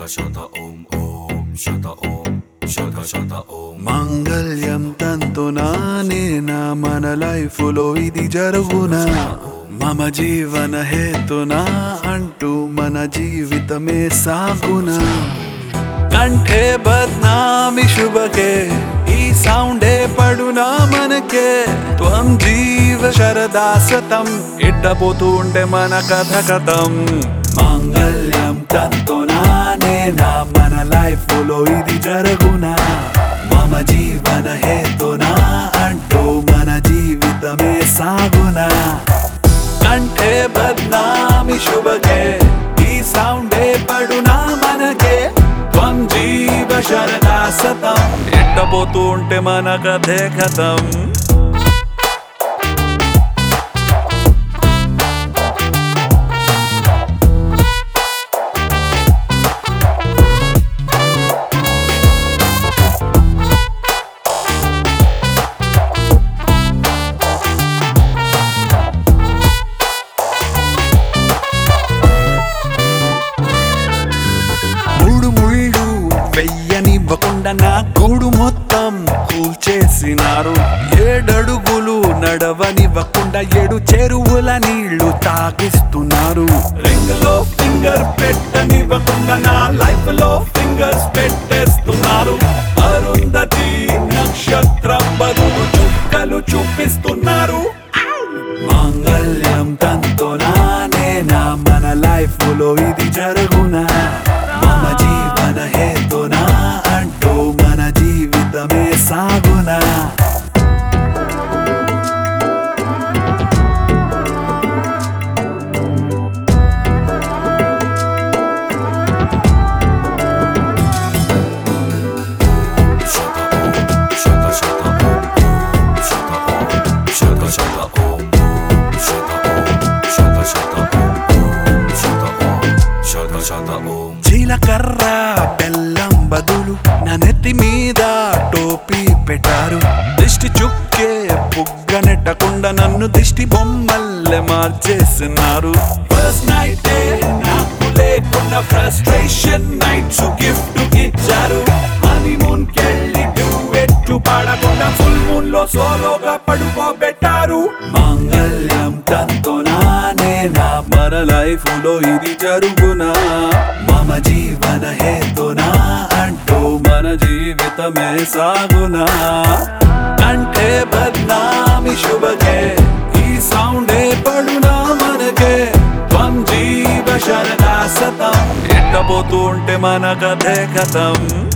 శత శత ఓం ఓం శత ఓం శత శత ఓం మాంగళ్యం తంతునా నేనా మన లైఫ్ లో ఇది జరుగునా మమ జీవన హేతునా అంటూ మన జీవితమే సాగునా కంఠే బద్నామి శుభకే ఈ సౌండే పడునా మనకే త్వం జీవ శరదా సతం ఇట్టపోతూ ఉంటే మన కథ కథం మాంగళ్యం తంతునా నేనా మన లైఫ్ లో ఇది జరుగునా మమ జీవన హేతునా అంటూ మన జీవితమే సాగునా కంఠే బద్నామి శుభకే ఈ సౌండే పడునా మనకే త్వం జీవ శరదా సతం ఎట్టబోతూ ఉంటే మన కథే కథం మూడు ముళ్ళు వెయ్యనివ్వకుండా నా గూడు మొత్తం కూల్చేసినారు ఏడడుగులు నడవనివ్వకుండా ఏడు చెరువుల నీళ్లు తాగిస్తున్నారు రింగ్ లో ఫింగర్ పెట్టనివ్వకుండా నా లైఫ్ లో ఫింగర్స్ పెట్టేస్తున్నారు అరుంధతి నక్షత్రం బదులు చుక్కలు చూపిస్తున్నారు మాంగళ్యం తంతోనా నేనా మన లైఫ్ లో ఇది జరుగునా మమ జీవన హేతునా అంటూ మన జీవితమే సాగునా శత శత ఓం శత ఓం శత శత ఓం శత ఓం శత శత ఓం శత ఓం శత శత ఓం జీలకర్ర బెల్లం బదులు నా నెత్తి మీద టోపీ పెట్టారు దిష్టి చుక్కే పుగ్గనెట్టకుండా నన్ను దిష్టి బొమ్మల్లే మార్చేస్తున్నారు ఫస్ట్ నైట్ నాకు లేకున్న ఫ్రస్ట్రేషన్ నైట్స్ గిఫ్ట్ ఇచ్చారు హనీమూన్ కెళ్ళి డ్యూయెట్లు పాడకుండా ఫుల్ మూన్ లో సోలోగా పడుకోబెట్టారు మాంగళ్యం తంతునా నేనా మన లైఫ్ లో ఇది జరుగునా మమ జీవన హేతునా అంటూ మన జీవితమే సాగునా అంటే బద్నామి శుభకే ఈ సౌండే పడునా మనకే త్వం జీవ శరదా సతం ఎట్టబోతూ ఉంటే మన కథే కథం